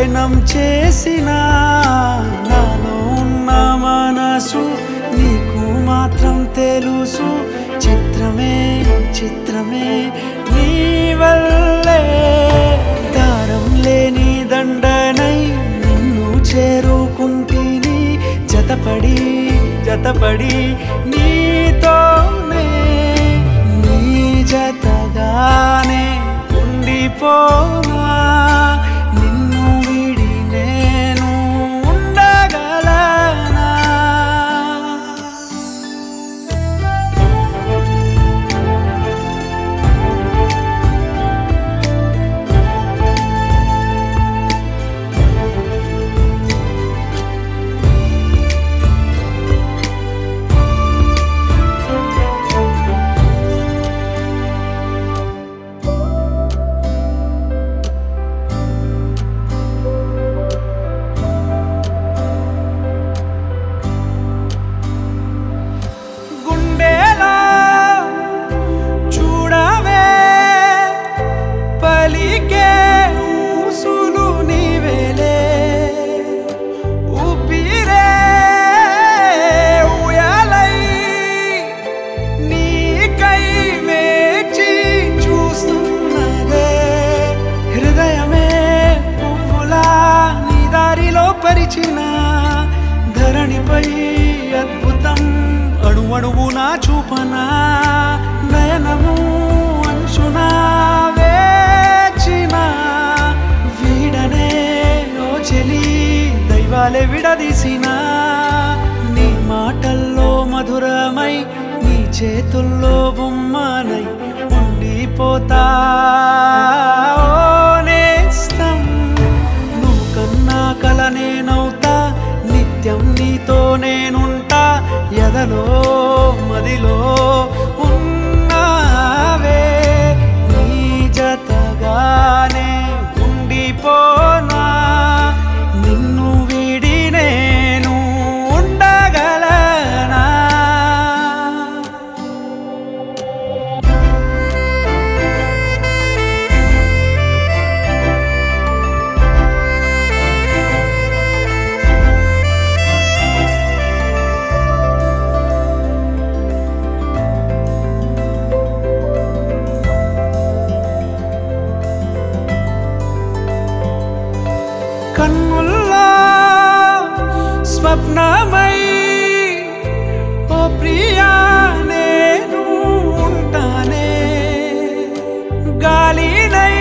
పయనం చేసిన నాలో ఉన్న మనసు నీకు మాత్రం తెలుసు చిత్రమే చిత్రమే నీ వల్లే దారం లేని దండనై నిన్ను చేరుకుంటిని జతపడి జతపడి నీతోనే నీ జతగానే ఉండిపోనా నిన్ను విడి నేను ఉండగలనా గుండెలా చూడవే పలికే ఊసులు నీవేలే ఊపిరే ఉయలై నీకై వేచి చూస్తున్నదే హృదయమే పువ్వులా నీ దారిలో పరిచిన ధరణిపై అద్భుతం అణువణువునా చూపనా నయనము అంచున వేచిన వీడనే ఓ చెలి దైవాలే విడదీసిన నీ మాటల్లో మధురమై నీ చేతుల్లో బొమ్మనై ఉండిపోతా ఓ నేస్తం నువ్వు కన్నా కల నేనవుతా నిత్యం నీతో నేనుంటా ఎదలో మదిలో ఉన్నావే నీ జతగానే ఉండిపోనా నిన్ను విడి నేను ఉండగలనా కన్నుల్లో స్వప్నమై ఓ ప్రియా నేను ఉంటానే గాలినై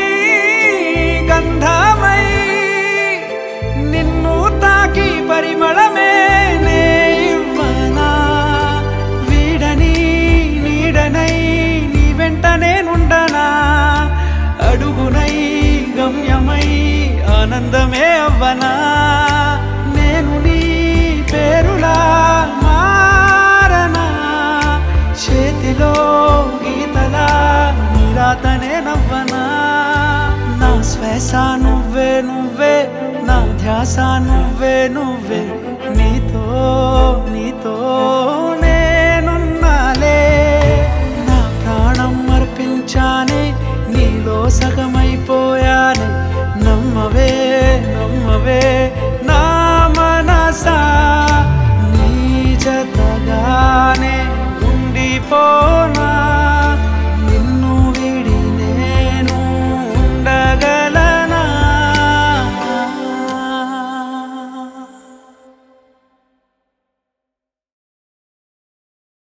గంధమై నిన్ను తాకి పరిమళమే నే ఇవ్వనా వీడని నీడనై నీ వెంట నేనుండనా అడుగునై గమ్యమై ఆనందమే అవ్వనా నేను నీ పేరులా మారనా చేతిలో గీతలా నీరాతనే నవ్వనా నా శ్వాస నువ్వే నువ్వే నా ధ్యాస నువ్వే నువ్వే నీతో నీతో